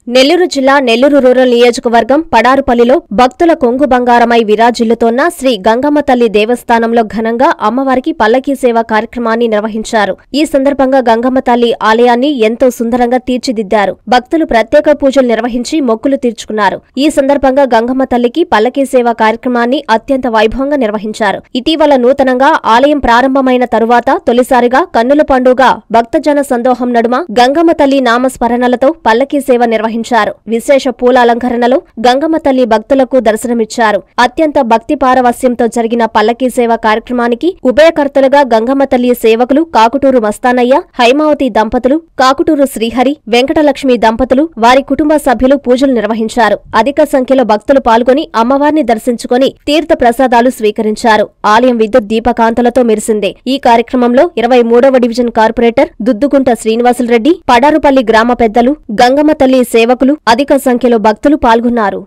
నెల్లూరు జిల్లా నెల్లూరు రూరల్ నియోజకవర్గం పడారుపల్లిలో భక్తుల కొంగు బంగారమై విరాజిల్లుతోన్న శ్రీ గంగమ్మ తల్లి దేవస్థానంలో ఘనంగా అమ్మవారికి పల్లకీ సేవ కార్యక్రమాన్ని నిర్వహించారు ఈ సందర్భంగా గంగమ్మ తల్లి ఆలయాన్ని ఎంతో సుందరంగా తీర్చిదిద్దారు భక్తులు ప్రత్యేక పూజలు నిర్వహించి మొక్కులు తీర్చుకున్నారు ఈ సందర్భంగా గంగమ్మ తల్లికి పల్లకీ సేవ కార్యక్రమాన్ని అత్యంత వైభవంగా నిర్వహించారు ఇటీవల నూతనంగా ఆలయం ప్రారంభమైన తరువాత తొలిసారిగా కన్నుల పండుగ భక్తజన సందోహం నడుమ గంగమ్మ తల్లి నామస్మరణలతో పల్లకీ సేవ నిర్వహించారు విశేష పూల అలంకరణలో గంగమ్మ తల్లి భక్తులకు దర్శనమిచ్చారు అత్యంత భక్తి పారవస్యంతో జరిగిన పల్లకీ సేవ కార్యక్రమానికి ఉభయకర్తలుగా గంగమ్మ తల్లి సేవకులు కాకుటూరు మస్తానయ్య హైమావతి దంపతులు కాకుటూరు శ్రీహరి వెంకటలక్ష్మి దంపతులు వారి కుటుంబ సభ్యులు పూజలు నిర్వహించారు అధిక సంఖ్యలో భక్తులు పాల్గొని అమ్మవారిని దర్శించుకొని తీర్థ ప్రసాదాలు స్వీకరించారు ఆలయం విద్యుత్ దీపకాంతలతో మెరిసింది ఈ కార్యక్రమంలో ఇరవై మూడవ డివిజన్ కార్పొరేటర్ దుద్దుగుంట శ్రీనివాసులరెడ్డి పడారుపల్లి గ్రామ పెద్దలు గంగమ్మ తల్లి సేవకులు అధిక సంఖ్యలో భక్తులు పాల్గొన్నారు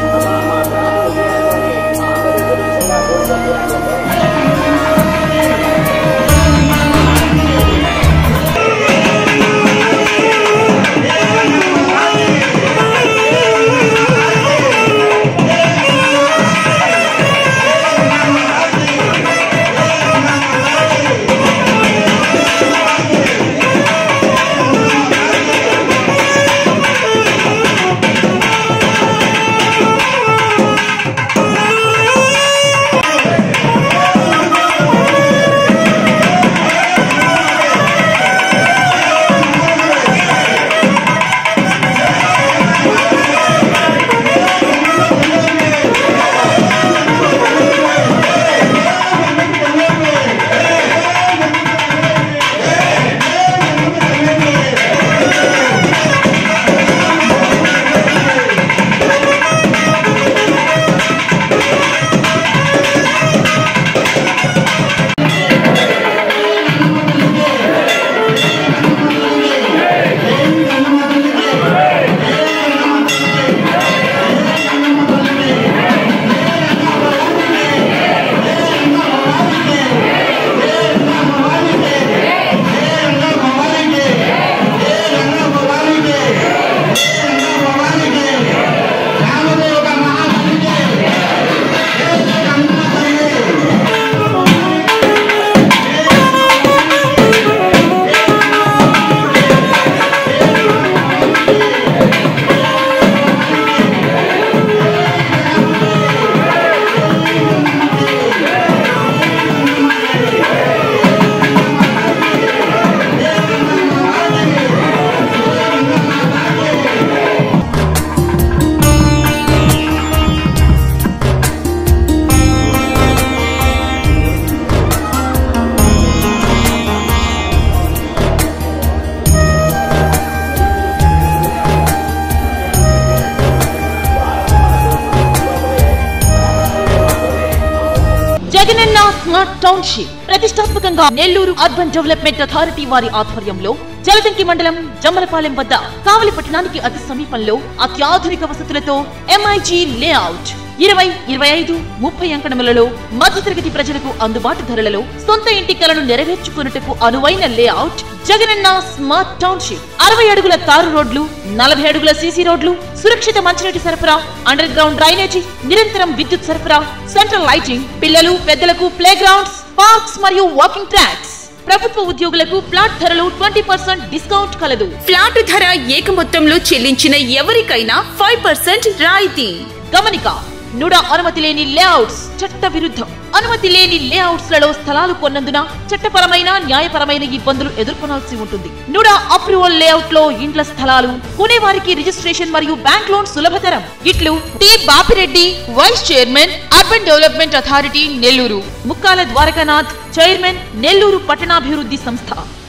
జగనన్న స్మార్ట్ టౌన్షిప్ ప్రతిష్టాత్మకంగా నెల్లూరు అర్బన్ డెవలప్మెంట్ అథారిటీ వారి ఆధ్వర్యంలో జలదంకి మండలం జమ్మలపాలెం వద్ద కావలి పట్టణానికి అతి సమీపంలో అత్యాధునిక వసతులతో ఎంఐజీ లేఅవుట్ ఇరవై ఇరవై ఐదు ముప్పై అంకణములలో మధ్యతరగతి ప్రజలకు అందుబాటు ధరలలో సొంత ఇంటి కలను నెరవేర్చుకున్నట్టుకు అనువైన లేఅవుట్ జగనన్న స్మార్ట్ టౌన్షిప్ అరవై అడుగుల తారు రోడ్లు నలభై అడుగుల సీసీ రోడ్లు సురక్షిత మంచినీటి సరఫరా అండర్ గ్రౌండ్ డ్రైనేజీ నిరంతరం విద్యుత్ సరఫరా సెంట్రల్ లైటింగ్ పిల్లలు పెద్దలకు ప్లే గ్రౌండ్స్ పార్క్స్ మరియు వాకింగ్ ట్రాక్స్ ప్రభుత్వ ఉద్యోగులకు ప్లాట్ ధరలు ట్వంటీ పర్సెంట్ డిస్కౌంట్ కలదు ప్లాటు ధర ఏక మొత్తంలో చెల్లించిన ఎవరికైనా ఫైవ్ పర్సెంట్ రాయితీ గమనిక నుడ అనుమతి లేని లేఅవుట్స్ చట్ట విరుద్ధం అనుమతి లేని లేఅవుట్స్ లలో స్థలాలు కొన్నందున చట్టపరమైన న్యాయపరమైన ఇబ్బందులు ఎదుర్కొనాల్సి ఉంటుంది నుడ అప్రూవల్ లేఅవుట్ లో ఇండ్ల స్థలాలు కొనేవారికి రిజిస్ట్రేషన్ మరియు బ్యాంక్ లోన్ సులభతరం ఇట్లు T Bapireddy vice chairman urban development authority Nellore Mukkala Dwarakanath chairman Nellore పట్టణాభివృద్ధి సంస్థ